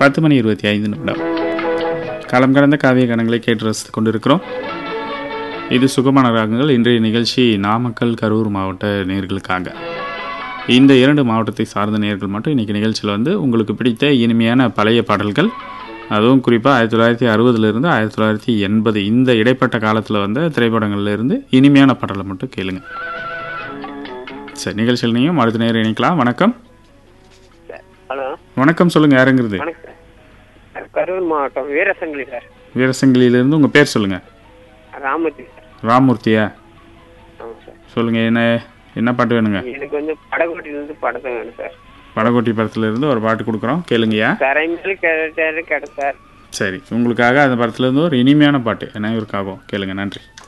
பத்து மணி இருபத்தி ஐந்து நிமிடம் காலம் கடந்த காவிய கணங்களை கேட்டு ரசித்து கொண்டிருக்கிறோம் இது சுகமான ராகங்கள் இன்றைய நிகழ்ச்சி நாமக்கல் கரூர் மாவட்ட நேர்களுக்காக இந்த இரண்டு மாவட்டத்தை சார்ந்த நேர்கள் மட்டும் இன்றைக்கி நிகழ்ச்சியில் வந்து உங்களுக்கு பிடித்த இனிமையான பழைய பாடல்கள் அதுவும் குறிப்பாக ஆயிரத்தி தொள்ளாயிரத்தி அறுபதுலேருந்து ஆயிரத்தி தொள்ளாயிரத்தி எண்பது இந்த இடைப்பட்ட காலத்தில் வந்த திரைப்படங்கள்ல இருந்து இனிமையான பாடலை மட்டும் கேளுங்க சரி நிகழ்ச்சியில் நீங்கள் அடுத்த நேரம் இணைக்கலாம் வணக்கம் ஹலோ வணக்கம் சொல்லுங்கள் யாருங்கிறது வணக்கம் சார் கரூர் மாவட்டம் வீரசங்கிலி சார் வீரசங்கிலியிலேருந்து உங்கள் பேர் சொல்லுங்கள் ராமூர்த்தி சார் ராமூர்த்தியா ஆமாம் சார் சொல்லுங்கள் என்ன என்ன பாட்டு வேணுங்க எனக்கு வந்து படகோட்டிலேருந்து படத்தை வேணும் சார் படகோட்டி படத்துலேருந்து ஒரு பாட்டு கொடுக்குறோம் கேளுங்கய்யா கரைமேல் கிடைச்சாரு கிடைச்சார் சரி உங்களுக்காக அந்த படத்துலேருந்து ஒரு இனிமையான பாட்டு என்ன இவருக்காகும் கேளுங்க நன்றி